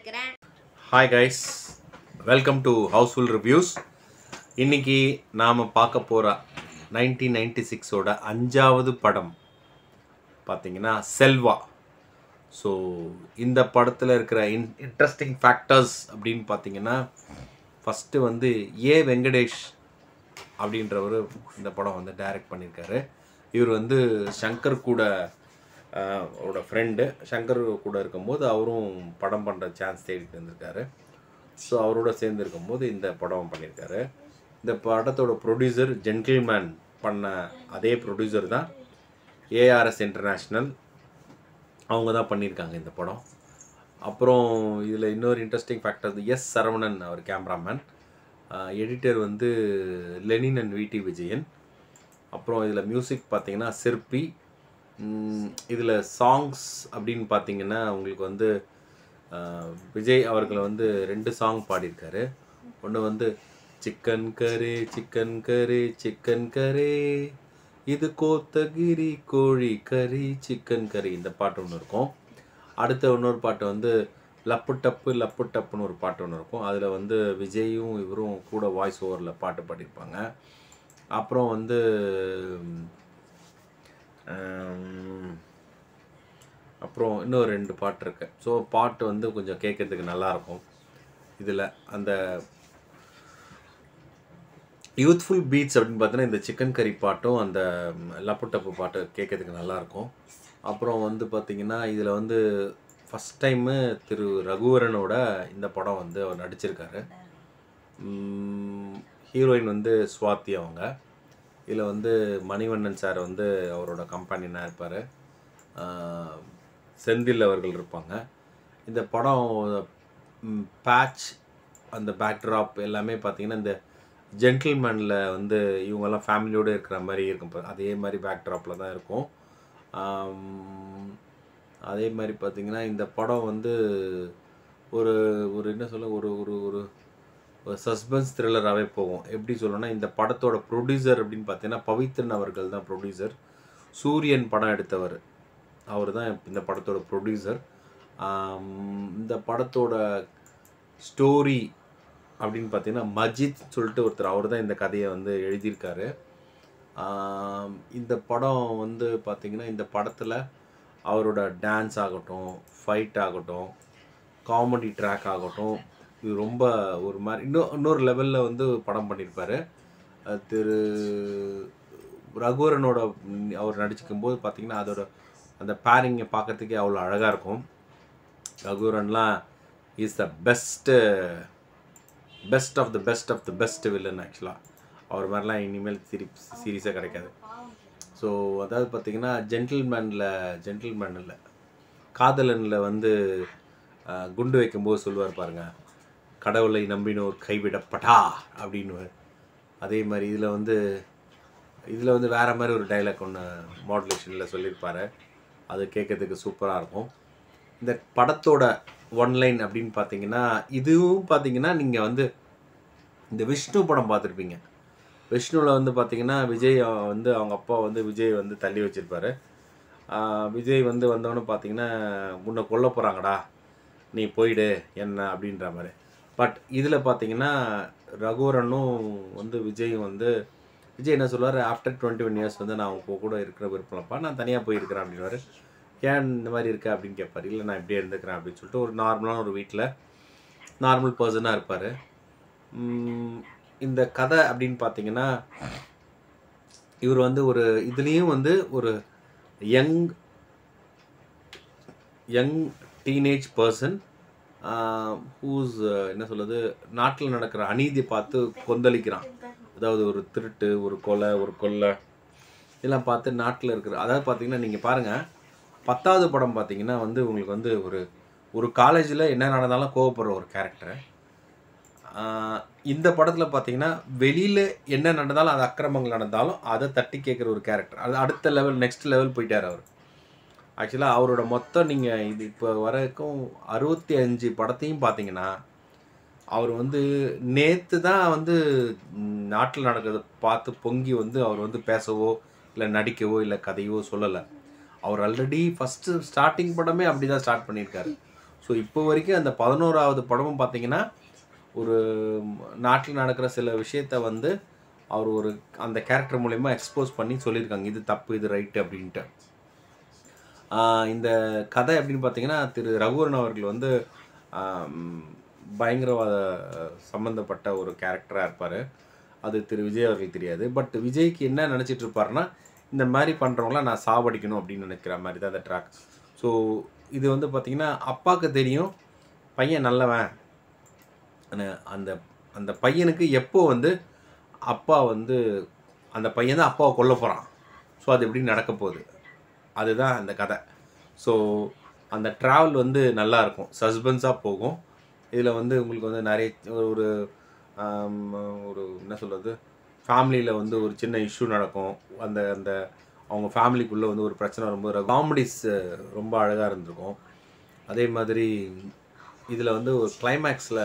இருக்கிறேன் hi guys welcome to Housefull reviews இன்னைக்கு நாம் பார்க்க போகிற நைன்டீன் நைன்டி சிக்ஸோட அஞ்சாவது படம் பார்த்தீங்கன்னா செல்வா ஸோ இந்த படத்தில் இருக்கிற இன் இன்ட்ரெஸ்டிங் ஃபேக்டர்ஸ் அப்படின்னு பார்த்தீங்கன்னா ஃபஸ்ட்டு வந்து ஏ வெங்கடேஷ் அப்படின்றவர் இந்த படம் வந்து டைரக்ட் பண்ணியிருக்காரு இவர் வந்து சங்கர் கூட ஆஹ், அவரோட ஃப்ரெண்டு சங்கர் கூட இருக்கும்போது அவரும் படம் பண்ணுற சான்ஸ் தேடிட்டு இருந்திருக்காரு ஸோ அவரோட சேர்ந்து இருக்கும்போது இந்த படம் பண்ணியிருக்காரு இந்த படத்தோட ப்ரொடியூசர் ஜென்டில்மேன் பண்ண அதே ப்ரொடியூசர் தான் ஏஆர்எஸ் இன்டர்நேஷ்னல் அவங்க தான் பண்ணியிருக்காங்க இந்த படம் அப்புறம் இதில் இன்னொரு இன்ட்ரெஸ்டிங் ஃபேக்டர் எஸ் சரவணன் அவர் கேமராமேன் எடிட்டர் வந்து லெனின் அண்ட் விடி விஜயன் அப்புறம் இதில் மியூசிக் பார்த்தீங்கன்னா சிற்பி இதில் சாங்ஸ் அப்படின்னு பார்த்தீங்கன்னா உங்களுக்கு வந்து ஆஹ், விஜய் அவர்கள் வந்து ரெண்டு சாங் பாடியிருக்காரு ஒன்று வந்து chicken curry chicken curry chicken curry இது கோத்தகிரி கோழி கறி சிக்கன் கறி இந்த பாட்டு ஒன்று இருக்கும் அடுத்த இன்னொரு பாட்டு வந்து லப்பு டப்பு லப்பு டப்புன்னு ஒரு பாட்டு ஒன்று இருக்கும் அதில் வந்து விஜயும் இவரும் கூட வாய்ஸ் ஓவரில் பாட்டு பாடியிருப்பாங்க அப்புறம் வந்து ஆம், அப்புறம் இன்னும் ரெண்டு பாட்டு இருக்கு ஸோ பாட்டு வந்து கொஞ்சம் கேட்கறதுக்கு நல்லாயிருக்கும் இதில் அந்த யூத்ஃபுல் பீட்ஸ் அப்படின்னு பார்த்தீங்கன்னா இந்த சிக்கன் கறி பாட்டும் அந்த ம், லப்பு டப்பு பாட்டு கேட்கறதுக்கு நல்லாயிருக்கும் அப்புறம் வந்து பார்த்திங்கன்னா இதில் வந்து ஃபஸ்ட் டைமு திரு ரகுவரனோட இந்த படம் வந்து அவர் நடிச்சிருக்காரு ஹீரோயின் வந்து சுவாதி அவங்க இதில் வந்து மணிவண்ணன் சார் வந்து அவரோட கம்பெனினா இருப்பார் செந்தில் அவர்கள் இருப்பாங்க இந்த படம் பேட்ச் அந்த பேக்ட்ராப் எல்லாமே பார்த்தீங்கன்னா இந்த ஜென்டில்மேனில் வந்து இவங்கெல்லாம் ஃபேமிலியோடு இருக்கிற மாதிரி இருக்கும் பாரு. அதே மாதிரி பேக்ட்ராப்பில் தான் இருக்கும் ஆம், அதே மாதிரி பார்த்தீங்கன்னா இந்த படம் வந்து ஒரு ஒரு என்ன சொல்ல ஒரு ஒரு ஒரு ஒரு சஸ்பென்ஸ் த்ரில்லராகவே போகும் எப்படி சொல்லணும்னா இந்த படத்தோட ப்ரொடியூசர் அப்படின்னு பார்த்தீங்கன்னா பவித்ரன் அவர்கள் தான் ப்ரொடியூசர் சூரியன் படம் எடுத்தவர் அவர் தான் இந்த படத்தோட ப்ரொடியூசர் இந்த படத்தோட ஸ்டோரி அப்படின்னு பார்த்தீங்கன்னா மஜித் சொல்லிட்டு ஒருத்தர் அவர் தான் இந்த கதையை வந்து எழுதியிருக்காரு ஆம், இந்த படம் வந்து பார்த்தீங்கன்னா இந்த படத்தில் அவரோட டான்ஸ் ஆகட்டும் ஃபைட் ஆகட்டும் காமெடி ட்ராக் ஆகட்டும் இது ரொம்ப ஒரு மாதிரி இன்னும் இன்னொரு லெவலில் வந்து படம் பண்ணியிருப்பாரு அது திரு ரகுவரனோட ம், அவர் நடிச்சிக்கும் போது பார்த்தீங்கன்னா அதோட அந்த பேரிங்கை பார்க்கறதுக்கே அவ்வளோ அழகாக இருக்கும் ரகுவரன்லாம் is the best best of the best of the best villain ஆக்சுவலாக அவர் மாதிரிலாம் இனிமேல் சிரி சீரியஸாக கிடைக்காது ஸோ அதாவது பார்த்தீங்கன்னா ஜென்டில்மேனில் ஜென்டில்மேன் இல்லை காதலனில் வந்து அஹ், குண்டு வைக்கும்போது சொல்லுவார் பாருங்க கடவுளை நம்பினோர் கைவிடப்படா அப்படின்னு அதே மாதிரி இதில் வந்து இதில் வந்து வேறு மாதிரி ஒரு டைலாக் ஒன்று மாடுலேஷனில் சொல்லியிருப்பாரு அது கேட்கறதுக்கு சூப்பராக இருக்கும் இந்த படத்தோட ஒன்லைன் அப்படின்னு பார்த்தீங்கன்னா இதுவும் பார்த்தீங்கன்னா நீங்கள் வந்து இந்த விஷ்ணு படம் பார்த்துருப்பீங்க விஷ்ணுவில் வந்து பார்த்தீங்கன்னா விஜய் அஹ், வந்து அவங்க அப்பா வந்து விஜய் வந்து தள்ளி வச்சிருப்பாரு ஆஹ், விஜய் வந்து வந்தவொடனே பார்த்தீங்கன்னா உன்னை கொல்ல போகிறாங்கடா நீ போயிடு என்ன அப்படின்ற மாதிரி பட் இதில் பார்த்தீங்கன்னா ரகுவரனும் வந்து விஜயும் வந்து விஜய் என்ன சொல்லுவார் ஆஃப்டர் டுவெண்ட்டி ஒன் இயர்ஸ் வந்து நான் உங்க கூட இருக்கிற விருப்பம்ப்பா நான் தனியாக போயிருக்கிறேன் அப்படின்வாரு ஏன் இந்த மாதிரி இருக்க அப்படின்னு கேட்பார் இல்லை நான் இப்படியே இருந்துக்கிறேன் அப்படின்னு சொல்லிட்டு ஒரு நார்மலான ஒரு வீட்டில் நார்மல் பர்சனாக இருப்பார் இந்த கதை அப்படின்னு பார்த்தீங்கன்னா இவர் வந்து ஒரு இதுலேயும் வந்து ஒரு young young teenage person whose என்ன சொல்லுது நாட்டில் நடக்கிற அநீதியை பார்த்து கொந்தளிக்கிறான் அதாவது ஒரு திருட்டு ஒரு கொலை ஒரு கொள்ளை இதெல்லாம் பார்த்து நாட்டில் இருக்கிற அதாவது பார்த்தீங்கன்னா நீங்கள் பாருங்கள் பத்தாவது படம் பார்த்தீங்கன்னா வந்து உங்களுக்கு வந்து ஒரு ஒரு காலேஜில் என்ன நடந்தாலும் கோவப்படுற ஒரு கேரக்டர் இந்த படத்தில் பார்த்தீங்கன்னா வெளியில் என்ன நடந்தாலும் அது அக்கிரமங்கள் நடந்தாலும் அதை தட்டி கேட்குற ஒரு கேரக்டர் அது அடுத்த லெவல் நெக்ஸ்ட் லெவல் போயிட்டார் அவர் ஆக்சுவலாக அவரோட மொத்தம் நீங்கள் இது இப்போ வரைக்கும் அறுபத்தி அஞ்சு படத்தையும் பார்த்தீங்கன்னா அவர் வந்து நேற்று தான் வந்து நாட்டில் நடக்கிறத பார்த்து பொங்கி வந்து அவர் வந்து பேசவோ இல்லை நடிக்கவோ இல்லை கதையோ சொல்லலை அவர் ஆல்ரெடி ஃபஸ்ட்டு ஸ்டார்டிங் படமே அப்படி தான் ஸ்டார்ட் பண்ணியிருக்காரு ஸோ இப்போ வரைக்கும் அந்த பதினோராவது படமும் பார்த்தீங்கன்னா ஒரு நாட்டில் நடக்கிற சில விஷயத்த வந்து அவர் ஒரு அந்த கேரக்டர் மூலயமா எக்ஸ்போஸ் பண்ணி சொல்லியிருக்காங்க இது தப்பு இது ரைட்டு அப்படின்ட்டு ஆஹ் இந்த கதை எப்படின்னு பார்த்தீங்கன்னா திரு ரகுவரன் அவர்கள் வந்து ஆம், பயங்கரவாத சம்மந்தப்பட்ட ஒரு கேரக்டராக இருப்பார் அது திரு விஜய் அவர்களுக்கு தெரியாது பட் விஜய்க்கு என்ன நினச்சிட்டு இருப்பாருன்னா இந்த மாதிரி பண்ணுறவங்கள நான் சாவடிக்கணும் அப்படின்னு நினைக்கிற மாதிரி தான் அந்த ட்ராக் ஸோ இது வந்து பார்த்திங்கன்னா அப்பாவுக்கு தெரியும் பையன் நல்லவன் ஆனா- அந்த அந்த பையனுக்கு எப்போ வந்து அப்பா வந்து அந்த பையன் தான் அப்பாவை கொல்ல போகிறான் ஸோ அது எப்படி நடக்க போகுது அதுதான் அந்த கதை ஸோ அந்த ட்ராவல் வந்து நல்லா இருக்கும் சஸ்பென்ஸாக போகும் இதில் வந்து உங்களுக்கு வந்து நிறைய ஒரு ஆம், ஒரு என்ன சொல்கிறது ஃபேமிலியில் வந்து ஒரு சின்ன இஷ்யூ நடக்கும் அந்த அந்த அவங்க ஃபேமிலிக்குள்ளே வந்து ஒரு பிரச்சனை வரும்போது காமெடிஸ் ரொம்ப அழகாக இருந்திருக்கும் அதே மாதிரி இதில் வந்து ஒரு கிளைமேக்ஸில்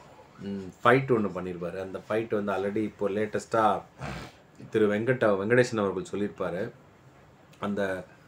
ஃபைட் ஒன்று பண்ணியிருப்பாரு அந்த ஃபைட் வந்து ஆல்ரெடி இப்போ லேட்டஸ்ட்டாக திரு வெங்கட வெங்கடேசன் அவர்கள் சொல்லியிருப்பாரு அந்த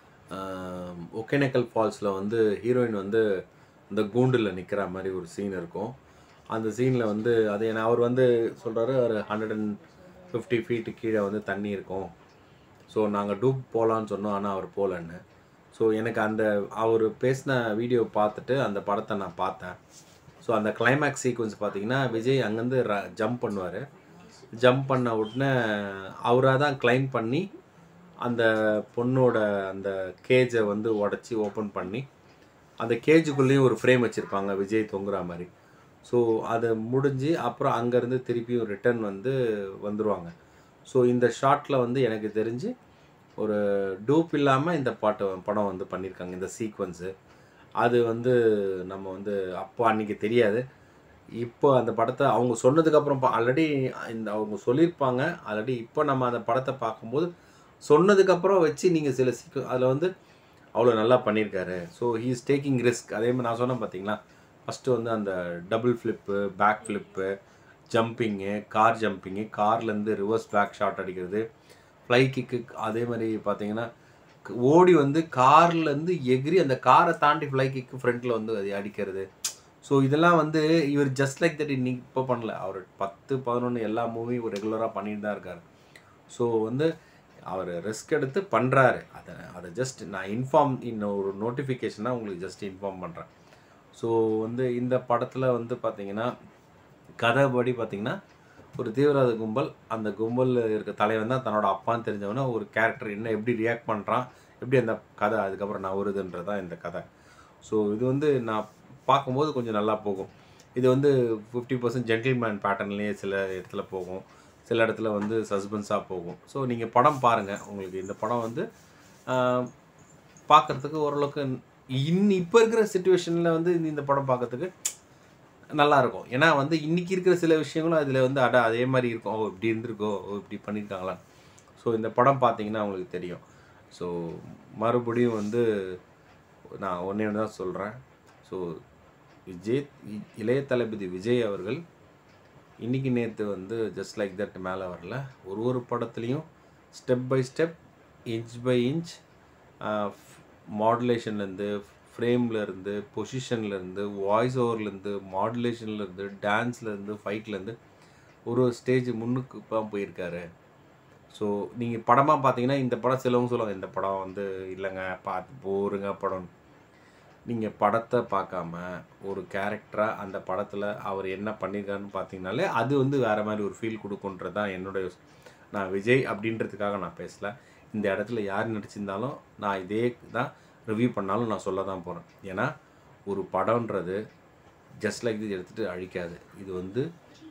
ஆம், ஒகேனக்கல் ஃபால்ஸில் வந்து ஹீரோயின் வந்து இந்த கூண்டில் நிற்கிற மாதிரி ஒரு சீன் இருக்கும் அந்த சீனில் வந்து அது என்ன அவர் வந்து சொல்கிறாரு ஒரு ஹண்ட்ரட் அண்ட் ஃபிஃப்டி ஃபீட்டு கீழே வந்து தண்ணி இருக்கும் ஸோ நாங்கள் டூப் போகலான்னு சொன்னோம் ஆனால் அவர் போகலன்னு ஸோ எனக்கு அந்த அவர் பேசின வீடியோ பார்த்துட்டு அந்த படத்தை நான் பார்த்தேன் ஸோ அந்த கிளைமேக்ஸ் சீக்வன்ஸ் பார்த்தீங்கன்னா விஜய் அங்கேருந்து ஜம்ப் பண்ணுவார் ஜம்ப் பண்ண உடனே அவராக தான் கிளைம் பண்ணி அந்த பொண்ணோட அந்த கேஜை வந்து உடச்சி ஓப்பன் பண்ணி அந்த கேஜுக்குள்ளேயும் ஒரு ஃப்ரேம் வச்சுருப்பாங்க விஜய் தொங்குற மாதிரி ஸோ அது முடிஞ்சு அப்புறம் அங்கேருந்து திருப்பியும் ரிட்டர்ன் வந்து வந்துருவாங்க ஸோ இந்த ஷாட்டில் வந்து எனக்கு தெரிஞ்சு ஒரு டூப் இல்லாமல் இந்த பாட்டு படம் வந்து பண்ணியிருக்காங்க இந்த சீக்வன்ஸு அது வந்து நம்ம வந்து அப்போ அன்றைக்கி தெரியாது இப்போ அந்த படத்தை அவங்க சொன்னதுக்கப்புறம் ஆல்ரெடி இந்த அவங்க சொல்லியிருப்பாங்க ஆல்ரெடி இப்போ நம்ம அந்த படத்தை பார்க்கும்போது சொன்னதுக்கப்புறம் வச்சு நீங்கள் சில சீக்கு அதில் வந்து அவ்வளோ நல்லா பண்ணியிருக்காரு so he is taking risk அதே மாதிரி நான் சொன்னேன் பார்த்தீங்களா ஃபஸ்ட்டு வந்து அந்த double flip back flip jumping car jumping கார்லேருந்து ரிவர்ஸ் பேக் ஷாட் அடிக்கிறது ஃப்ளை கிக்கு அதே மாதிரி பார்த்தீங்கன்னா க- ஓடி வந்து கார்லேருந்து எகிரி அந்த காரை தாண்டி ஃப்ளை கிக்கு ஃப்ரண்ட்டில் வந்து அது அடிக்கிறது ஸோ இதெல்லாம் வந்து இவர் ஜஸ்ட் லைக் தட் இன்னைக்கு இப்போ பண்ணல அவர் பத்து பதினொன்று எல்லா மூவியும் ரெகுலராக பண்ணிட்டு தான் இருக்கார் ஸோ வந்து அவர் ரிஸ்க் எடுத்து பண்ணுறாரு அதை அதை ஜஸ்ட் நான் இன்ஃபார்ம் இன்னும் ஒரு நோட்டிஃபிகேஷனாக உங்களுக்கு ஜஸ்ட் இன்ஃபார்ம் பண்ணுறேன் ஸோ வந்து இந்த படத்தில் வந்து பார்த்தீங்கன்னா கதைப்படி பார்த்தீங்கன்னா ஒரு தீவிரவாத கும்பல் அந்த கும்பலில் இருக்க தலைவன் தான் தன்னோட அப்பான்னு தெரிஞ்சவன ஒரு கேரக்டர் என்ன எப்படி ரியாக்ட் பண்ணுறான் எப்படி அந்த கதை அதுக்கப்புறம் நான் வருதுன்றது தான் இந்த கதை ஸோ இது வந்து நான் பார்க்கும்போது கொஞ்சம் நல்லா போகும் இது வந்து ஃபிஃப்டி பர்சன்ட் ஜென்டில்மேன் பேட்டர்ன்லேயே சில இடத்துல போகும் சில இடத்துல வந்து சஸ்பென்ஸாக போகும் ஸோ நீங்கள் படம் பாருங்கள் உங்களுக்கு இந்த படம் வந்து பார்க்குறதுக்கு ஓரளவுக்கு இன் இப்போ இருக்கிற சுச்சுவேஷனில் வந்து இந்த- இந்த படம் பார்க்கறதுக்கு நல்லா இருக்கும் ஏன்னா வந்து இன்னைக்கு இருக்கிற சில விஷயங்களும் அதில் வந்து அட அதே மாதிரி இருக்கும் ஓ இப்படி இருந்திருக்கோ ஓ இப்படி பண்ணியிருக்காங்களா ஸோ இந்த படம் பார்த்தீங்கன்னா உங்களுக்கு தெரியும் ஸோ மறுபடியும் வந்து நான் ஒன்றே ஒன்று தான் சொல்கிறேன் ஸோ விஜய் இ- இளைய தளபதி விஜய் அவர்கள் இன்னைக்கு நேற்று வந்து ஜஸ்ட் லைக் தட் மேலே வரல ஒரு ஒரு படத்துலையும் step by step inch by inch மாடுலேஷன்லேருந்து ஃப்ரேம்லேருந்து பொசிஷன்லேருந்து வாய்ஸ் ஓவர்லேருந்து மாடுலேஷன்லேருந்து டான்ஸ்லேருந்து ஃபைட்லேருந்து ஒரு ஒரு ஸ்டேஜ் முன்னுக்கு தான் போயிருக்காரு ஸோ நீங்கள் படமாக பார்த்தீங்கன்னா இந்த படம் சிலவங்க சொல்லுவாங்க இந்த படம் வந்து இல்லைங்க பார்த்து போருங்க படம் நீங்கள் படத்தை பார்க்காம ஒரு கேரக்டராக அந்த படத்தில் அவர் என்ன பண்ணியிருக்காருன்னு பார்த்தீங்கனாலே அது வந்து வேறு மாதிரி ஒரு ஃபீல் கொடுக்குன்றது தான் என்னோட யோச- நான் விஜய் அப்படின்றதுக்காக நான் பேசல இந்த இடத்துல யார் நடிச்சிருந்தாலும் நான் இதே தான் ரிவ்யூ பண்ணாலும் நான் சொல்ல தான் போகிறேன் ஏன்னா ஒரு படம்ன்றது ஜஸ்ட் லைக் இது எடுத்துகிட்டு அழிக்காது இது வந்து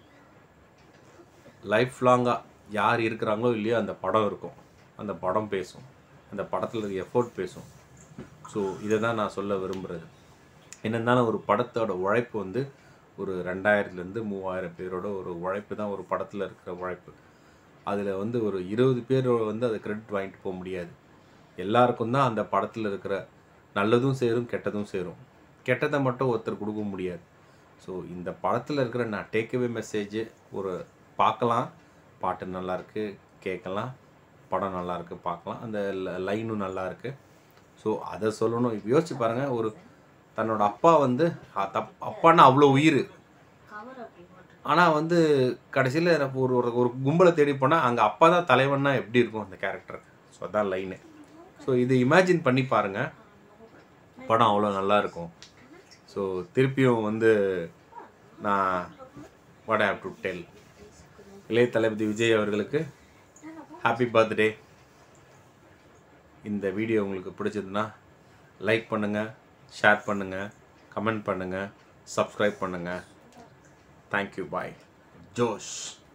லைஃப் லாங்காக யார் இருக்கிறாங்களோ இல்லையோ அந்த படம் இருக்கும் அந்த படம் பேசும் அந்த படத்தில் இருக்க எஃபோர்ட் பேசும் ஸோ இதை தான் நான் சொல்ல விரும்புகிறது என்ன இருந்தாலும் ஒரு படத்தோட உழைப்பு வந்து ஒரு ரெண்டாயிரத்துலேருந்து மூவாயிரம் பேரோட ஒரு உழைப்பு தான் ஒரு படத்தில் இருக்கிற உழைப்பு அதில் வந்து ஒரு இருபது பேர் வந்து அதை கிரெடிட் வாங்கிட்டு போக முடியாது எல்லாருக்கும் தான் அந்த படத்தில் இருக்கிற நல்லதும் சேரும் கெட்டதும் சேரும் கெட்டதை மட்டும் ஒருத்தர் கொடுக்க முடியாது ஸோ இந்த படத்தில் இருக்கிற நான் டேக்அவே மெசேஜ் ஒரு பார்க்கலாம் பாட்டு நல்லா இருக்கு கேட்கலாம் படம் நல்லா இருக்கு பார்க்கலாம் அந்த லைனும் நல்லா இருக்கு ஸோ அதை சொல்லணும் இப்போ யோசிச்சு பாருங்கள் ஒரு தன்னோட அப்பா வந்து அ- தப் அப்பான்னா அவ்வளோ உயிர் ஆனால் வந்து கடைசியில் ஒரு ஒரு ஒரு கும்பலை தேடி போனால் அங்கே அப்பா தான் தலைவன்னா எப்படி இருக்கும் அந்த கேரக்டர் ஸோ அதான் லைனு ஸோ இது இமேஜின் பண்ணி பாருங்கள் படம் அவ்வளோ நல்லா இருக்கும் ஸோ திருப்பியும் வந்து நான் வாட் ஹேவ் டு டெல் இளைய தளபதி விஜய் அவர்களுக்கு ஹாப்பி பர்த்டே இந்த வீடியோ உங்களுக்கு பிடிச்சதுன்னா லைக் பண்ணுங்கள் ஷேர் பண்ணுங்கள் கமெண்ட் பண்ணுங்கள் சப்ஸ்கிரைப் பண்ணுங்கள் தேங்க்யூ பாய் ஜோஷ்